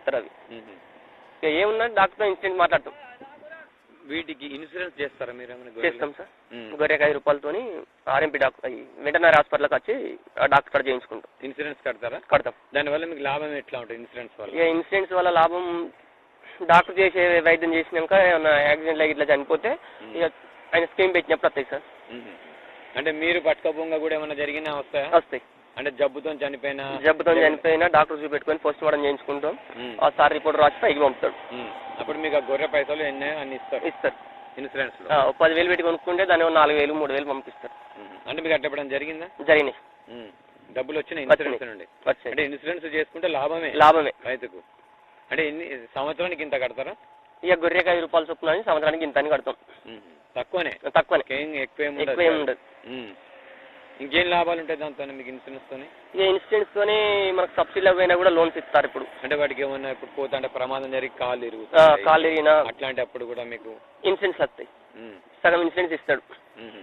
ఇస్తారు అవి మ్మ్. ఇక ఏమున్నా డాక్టర్తో ఇన్సిడెంట్ మాట్లాడతాం వీటికి ఇన్సూరెన్స్ చేస్తారా మీరు ఏమైనా గొర్రెలు? చేస్తాం సార్ మ్మ్. గొర్రెకి ఐదు రూపాయలతోని ఆర్ఎంపీ డాక్టర్ వెటనరీ హాస్పిటల్కి వచ్చి ఆ డాక్టర్ కాడ చేయించుకుంటాం ఇన్సూరెన్స్ కడతారా కడతాం దానివల్ల మీకు లాభం ఎట్లా ఉంటుంది ఇన్సూరెన్స్ వల్ల ఇక ఇన్సూరెన్స్ వల్ల లాభం డాక్టర్ చేసే వైద్యం చేసినాక ఏమన్నా యాక్సిడెంట్ ఇట్లా చనిపోతే ఇక ఆయన స్కీమ్ పెట్టినప్పుడు వస్తాయి సార్ మ్మ్. అంటే మీరు పట్టుకోపోగా కూడా ఏమైనా జరిగినా వస్తాయా వస్తాయి అంటే జబ్బుతో చనిపోయినా జబ్బుతో చనిపోయినా డాక్టర్ చూపెట్టుకొని పోస్ట్ మార్టం చేయించుకుంటాం మ్మ్. ఆ సార్ రిపోర్ట్ రాసి పైకి పంపుతాడు మ్మ్. అప్పుడు మీకు ఆ గొర్రె పైసలు ఎన్ని అన్ని ఇస్తారు ఇస్తారు ఇన్సూరెన్స్ లో ఆ, ఒక పదివేలు పెట్టి కొనుక్కుంటే దాని ఓ నాలుగు వేలు మూడు వేలు పంపిస్తారు మ్మ్. అంటే మీకు అట్లా ఎప్పుడైనా జరిగిందా జరిగినాయి మ్మ్. డబ్బులు వచ్చినాయి ఇన్సూరెన్స్ వచ్చినాయి. నుండి వచ్చాయి అంటే ఇన్సూరెన్స్ చేసుకుంటే లాభమే లాభమే రైతుకు అంటే ఎన్ని సంవత్సరానికి ఇంత కడతారా ఇక గొర్రెకి ఐదు రూపాయలు చొప్పున అని సంవత్సరానికి ఇంత అని కడతాం మ్మ్. తక్కువనే తక్కువనే ఇంకేం ఎక్కువ ఏమి ఎక్కువ ఏమి ఉండదు మ్మ్. ఇంకేం లాభాలు ఉంటాయి దాంతో మీకు ఇన్సూరెన్స్ తోని ఇక ఇన్సూరెన్స్ తోనే మనకు సబ్సిడీలో పోయినా కూడా లోన్స్ ఇస్తారు ఇప్పుడు అంటే వాటికి ఏమన్నా ఇప్పుడు పోతా అంటే ప్రమాదం జరిగి కాళ్ళు ఆ, ఇరుగుతాయి కాళ్ళు ఇరిగినా అట్లాంటి అప్పుడు కూడా మీకు ఇన్సూరెన్స్ వస్తాయి మ్మ్. సగం ఇన్సూరెన్స్ ఇస్తాడు మ్మ్.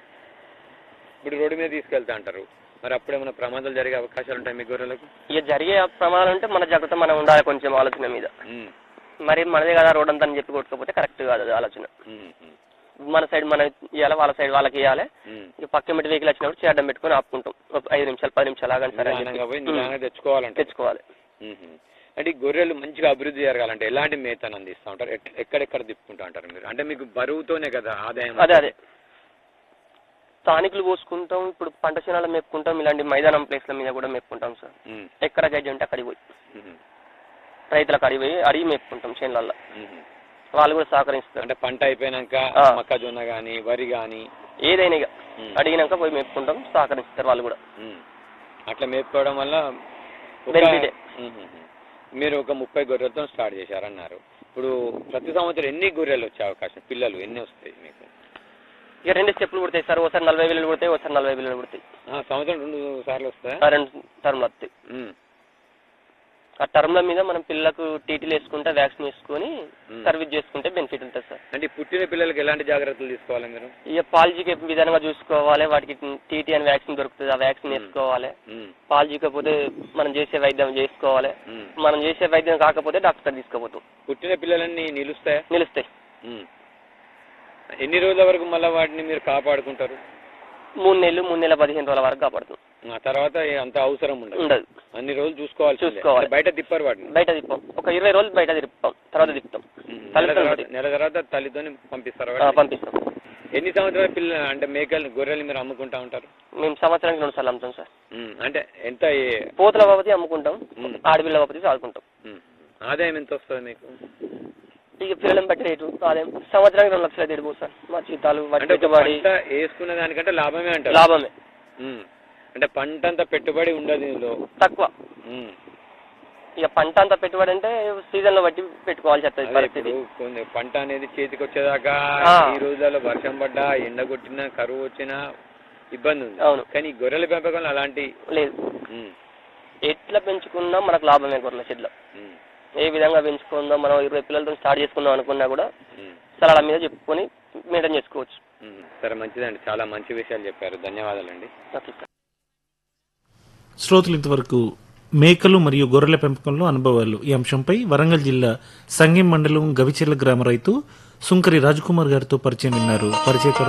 ఇప్పుడు రోడ్డు మీద తీసుకెళ్తా అంటారు మరి అప్పుడు ఏమైనా ప్రమాదాలు జరిగే అవకాశాలు ఉంటాయి మీ గొర్రెలకు ఇక జరిగే ప్రమాదం అంటే మన జాగ్రత్త మనం ఉండాలి కొంచెం ఆలోచన మీద మ్మ్. మరి మనదే కదా రోడ్ అంతా అని చెప్పి కొట్టుకోకపోతే కరెక్ట్ కాదు అది ఆలోచన మ్మ్. మ్మ్. మన సైడ్ మనం ఇవ్వాలి వాళ్ళ సైడ్ వాళ్ళకి ఇవ్వాలి మ్మ్. ఇక పక్క మిట్టి వెహికల్ వచ్చినప్పుడు చేయడం పెట్టుకొని ఆపుకుంటాం ఒక ఐదు నిమిషాలు పది నిమిషాలు ఆగండి సరే అని నిదానంగా పోయి చెప్పి. నిదానంగా తెచ్చుకోవాలంటే తెచ్చుకోవాలి మ్మ్. అంటే ఈ గొర్రెలు మంచిగా అభివృద్ధి జరగాలంటే ఎలాంటి మేతను అందిస్తూ ఉంటారు ఎట్- ఎక్కడెక్కడ తిప్పుకుంటూ ఉంటారు మీరు అంటే మీకు బరువుతోనే కదా ఆదాయం అదే అదే స్థానికులు పోసుకుంటాం ఇప్పుడు పంట చేనాలు మేపుకుంటాం ఇలాంటి మైదానం ప్లేస్ల మీద కూడా మేపుకుంటాం సార్ మ్మ్. ఎక్కడ గడ్డి ఉంటే అక్కడికి పోయి మ్మ్. రైతులకు అడిగి పోయి అడిగి మేపుకుంటాం చేనులల్లో మ్మ్. వాళ్ళు కూడా సహకరిస్తారు అంటే పంట అయిపోయినాక ఆ. మొక్కజొన్న గాని వరి గాని ఏదైనా ఇక మ్మ్. అడిగినాక పోయి మేపుకుంటాం సహకరిస్తారు వాళ్ళు కూడా మ్మ్. అట్లా మేపుకోవడం వల్ల ఒక- Benefit ఏ. మ్మ్. మీరు ఒక ముప్పై గొర్రెలతో స్టార్ట్ చేశారన్నారు ఇప్పుడు ప్రతి సంవత్సరం ఎన్ని గొర్రెలు వచ్చే అవకాశం పిల్లలు ఎన్ని వస్తాయి మీకు ఇక రెండు స్టెప్లు పుడతాయి సార్ ఒకసారి నలభై వేలు పుడతాయి ఒకసారి నలభై వేలు పుడతాయి ఆ, సంవత్సరం రెండు సార్లు వస్తాయా ఆ రెండు టర్మ్లు వస్తాయి మ్మ్. ఆ టర్మ్ల మీద మనం పిల్లలకు టీటీలు వేసుకుంటే వ్యాక్సిన్ వేసుకొని మ్మ్. సర్వీస్ చేసుకుంటే బెనిఫిట్ ఉంటుంది సార్ అంటే ఈ పుట్టిన పిల్లలకి ఎలాంటి జాగ్రత్తలు తీసుకోవాలి మీరు ఇక పాలజీకి విధంగా చూసుకోవాలి వాటికి టీటీ అని వ్యాక్సిన్ దొరుకుతుంది ఆ వ్యాక్సిన్ మ్మ్. వేసుకోవాలి మ్మ్. పాలజీకపోతే మనం చేసే వైద్యం చేసుకోవాలి మ్మ్. మనం చేసే వైద్యం కాకపోతే డాక్టర్ తీసుకుపోతాం పుట్టిన పిల్లలన్నీ నిలుస్తాయా నిలుస్తాయి మ్మ్. ఎన్ని రోజుల వరకు మళ్ళీ వాటిని మీరు కాపాడుకుంటారు మూడు నెలలు మూడు నెలల పదిహేను రోజుల వరకు కాపాడుతాం ఆ తర్వాత అంత అవసరం ఉండదు ఉండదు అన్ని రోజులు చూసుకోవాలి చూసుకోవాలి. బయట తిప్పారు వాటిని బయట తిప్పాం ఒక ఇరవై రోజులు బయట తిప్పుతాం తర్వాత తిప్పుతాం మ్మ్. నెల తల్లిదండ్రులు తర్వాత నెల తర్వాత తల్లితోని పంపిస్తారు ఆ, పంపిస్తాం ఎన్ని సంవత్సరాల పిల్లలు అంటే మేకలు గొర్రెలు మీరు అమ్ముకుంటా ఉంటారు మేము సంవత్సరానికి రెండు సార్లు అమ్ముతాం సార్ మ్మ్. అంటే ఎంత ఏ- పోతుల బాబతి అమ్ముకుంటాం మ్మ్. ఆడపిల్ల బాబతి చదువుకుంటాం మ్మ్. ఆదాయం ఎంత వస్తుంది మీకు ఇక పిల్లలను బట్టి రేటు ఆదాయం సంవత్సరానికి రెండు లక్షలు తిరిగి సార్ మా జీతాలు వాటి అంటే ఒక పెట్టుబడి పంట వేసుకున్న దానికంటే లాభమే అంటారు లాభమే మ్మ్. అంటే పంట అంతా పెట్టుబడి ఉండదు ఇందులో తక్కువ మ్మ్. ఇక పంట అంతా పెట్టుబడి అంటే సీజన్ లో బట్టి పెట్టుకోవాల్సి వస్తుంది అదే పరిస్థితి ఇప్పుడు కొన్ని పంట అనేది చేతికి వచ్చేదాకా ఆ. ఈ రోజులలో వర్షం పడ్డా ఎండ కొట్టినా కరువు వచ్చినా ఇబ్బంది ఉంది అవును. కానీ ఈ గొర్రెల పెంపకంలో అలాంటి లేదు మ్మ్. ఎట్లా పెంచుకున్నా మనకు లాభమే గొర్రెల షెడ్లో మ్మ్. ఏ విధంగా పెంచుకుందాం మనం ఇరవై పిల్లలతో స్టార్ట్ చేసుకుందాం అనుకున్నా కూడా మ్మ్. స్థలాల మీద చెప్పుకొని మెయింటైన్ చేసుకోవచ్చు మ్మ్. సరే మంచిదండి చాలా మంచి విషయాలు చెప్పారు ధన్యవాదాలండి ఓకే సార్ శ్రోతలు ఇంతవరకు మేకలు మరియు గొర్రెల పెంపకంలో అనుభవాలు ఈ అంశంపై వరంగల్ జిల్లా సంగెం మండలం గవిచెర్ల గ్రామ రైతు సుంకరి రాజకుమార్ గారితో పరిచయం విన్నారు పరిచయకర్త